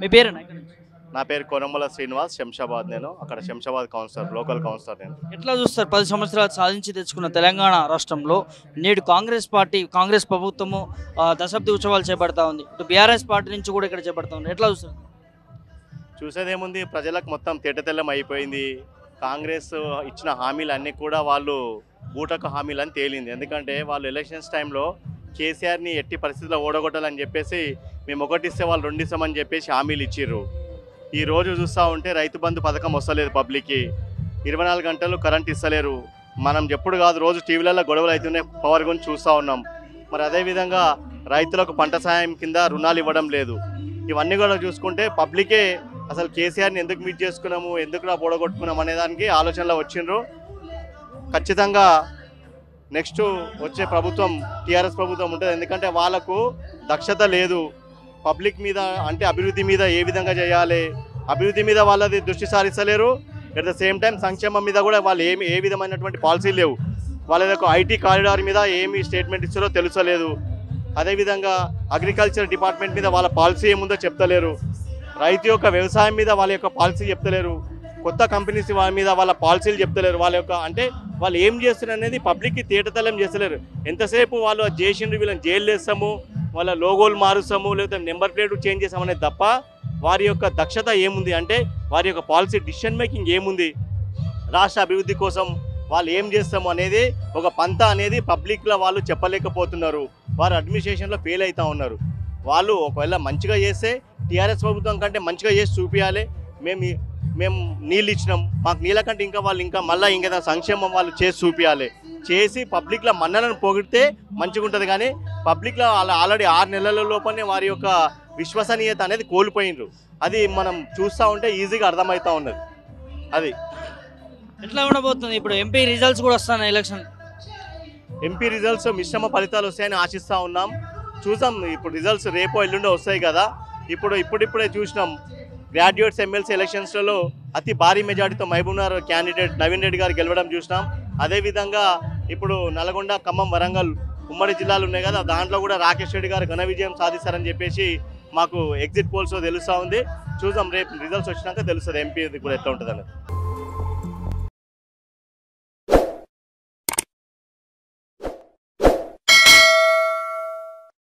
మీ పేరేనా ఇక్కడ నుంచి? నా పేరు కొనమల శ్రీనివాస్ శంషాబాద్ నేను అక్కడ శంషాబాద్ కౌన్సిలర్ లోకల్ కౌన్సిలర్ నేను ఎట్లా చూస్తారు పది సంవత్సరాలు సాధించి తెచ్చుకున్న తెలంగాణ రాష్ట్రంలో నేడు కాంగ్రెస్ పార్టీ కాంగ్రెస్ ప్రభుత్వము ఆ, దశాబ్ది ఉత్సవాలు చేపడతా ఉంది ఇటు బీఆర్ఎస్ పార్టీ నుంచి కూడా ఇక్కడ చేపడతా ఉంది ఎట్లా చూస్తారు చూసేదేముంది ప్రజలకు మొత్తం తేటతెల్లం అయిపోయింది కాంగ్రెస్ ఇచ్చిన హామీలు అన్నీ కూడా వాళ్ళు బూటకు హామీలు అని తేలింది ఎందుకంటే వాళ్ళు ఎలక్షన్స్ టైంలో కేసీఆర్ని ఎట్టి పరిస్థితుల్లో ఓడగొట్టాలని చెప్పేసి మేము ఒకటి ఇస్తే వాళ్ళు రెండు ఇస్తామని చెప్పేసి హామీలు ఇచ్చిర్రు ఈ రోజు చూస్తూ ఉంటే రైతు బంధు పథకం వస్తలేదు పబ్లిక్కి ఇరవై నాలుగు గంటలు కరెంట్ ఇస్తలేరు మనం ఎప్పుడు కాదు రోజు టీవీలలో గొడవలు అవుతున్నాయి పవర్ గురించి చూస్తూ ఉన్నాం మరి అదేవిధంగా రైతులకు పంట సాయం కింద రుణాలు ఇవ్వడం లేదు ఇవన్నీ కూడా చూసుకుంటే పబ్లికే అసలు కేసీఆర్ని ఎందుకు మీట్ చేసుకున్నాము ఎందుకు రా పొడగొట్టుకున్నాం అనే దానికి ఆలోచనలో వచ్చిండ్రు ఖచ్చితంగా నెక్స్ట్ వచ్చే ప్రభుత్వం టీఆర్ఎస్ ప్రభుత్వం ఉంటుంది ఎందుకంటే వాళ్ళకు దక్షత లేదు పబ్లిక్ మీద అంటే అభివృద్ధి మీద ఏ విధంగా చేయాలి అభివృద్ధి మీద వాళ్ళది దృష్టి సారిస్తలేరు అట్ ద సేమ్ టైం సంక్షేమం మీద కూడా వాళ్ళు ఏమి ఏ విధమైనటువంటి పాలసీలు లేవు వాళ్ళ యొక్క ఐటీ కారిడార్ మీద ఏమి స్టేట్మెంట్ ఇస్తారో తెలుసలేదు అదేవిధంగా అగ్రికల్చర్ డిపార్ట్మెంట్ మీద వాళ్ళ పాలసీ ఏముందో చెప్తలేరు రైతు యొక్క వ్యవసాయం మీద వాళ్ళ యొక్క పాలసీ చెప్తలేరు కొత్త కంపెనీస్ వాళ్ళ మీద వాళ్ళ పాలసీలు చెప్తలేరు వాళ్ళ యొక్క అంటే వాళ్ళు ఏం చేస్తున్నారు అనేది పబ్లిక్కి తేటతలం చేస్తలేరు ఎంతసేపు వాళ్ళు అది చేసిండ్రు వీళ్ళని జైలు వేస్తాము వాళ్ళ లోగోలు మారుస్తాము లేకపోతే నెంబర్ ప్లేట్ చేంజ్ చేస్తామనేది తప్ప వారి యొక్క దక్షత ఏముంది అంటే వారి యొక్క పాలసీ డిసిషన్ మేకింగ్ ఏముంది రాష్ట్ర అభివృద్ధి కోసం వాళ్ళు ఏం చేస్తాము అనేది ఒక పంత అనేది పబ్లిక్లో వాళ్ళు చెప్పలేకపోతున్నారు వారు అడ్మినిస్ట్రేషన్లో ఫెయిల్ అవుతూ ఉన్నారు వాళ్ళు ఒకవేళ మంచిగా చేస్తే టీఆర్ఎస్ ప్రభుత్వం కంటే మంచిగా చేసి చూపించాలి మేము ఈ- మేము నీళ్ళు ఇచ్చినాం మాకు నీళ్ళ కంటే ఇంకా వాళ్ళు ఇంకా మళ్ళీ ఇంకా సంక్షేమం వాళ్ళు చేసి చూపించాలి చేసి పబ్లిక్లో మన్నలను పొగిడితే మంచిగా ఉంటుంది కానీ పబ్లిక్లో వాళ్ళు ఆల్రెడీ ఆరు నెలల లోపలనే వారి యొక్క విశ్వసనీయత అనేది కోల్పోయినరు అది మనం చూస్తూ ఉంటే ఈజీగా అర్థమవుతూ ఉన్నది అది ఎట్లా ఉండబోతుంది ఇప్పుడు ఎంపీ రిజల్ట్స్ కూడా వస్తున్నాయి ఎలక్షన్ ఎంపీ రిజల్ట్స్ మిశ్రమ ఫలితాలు వస్తాయని ఆశిస్తూ ఉన్నాం చూసాం ఇప్పుడు రిజల్ట్స్ రేపో ఎల్లుండో వస్తాయి కదా ఇప్పుడు ఇప్పుడిప్పుడే చూసినాం గ్రాడ్యుయేట్స్ ఎమ్మెల్సీ ఎలక్షన్స్లలో అతి భారీ మెజార్టీతో మహబూబ్నగర్ క్యాండిడేట్ నవీన్ రెడ్డి గారు గెలవడం చూసినాం అదేవిధంగా ఇప్పుడు నల్గొండ ఖమ్మం వరంగల్ ఉమ్మడి జిల్లాలు ఉన్నాయి కదా దాంట్లో కూడా రాకేష్ రెడ్డి గారు ఘన విజయం సాధిస్తారని చెప్పేసి మాకు ఎగ్జిట్ పోల్స్ తెలుస్తూ ఉంది చూద్దాం రేపు రిజల్ట్స్ వచ్చినాక తెలుస్తుంది ఎంపీ కూడా ఎట్లా ఉంటుంది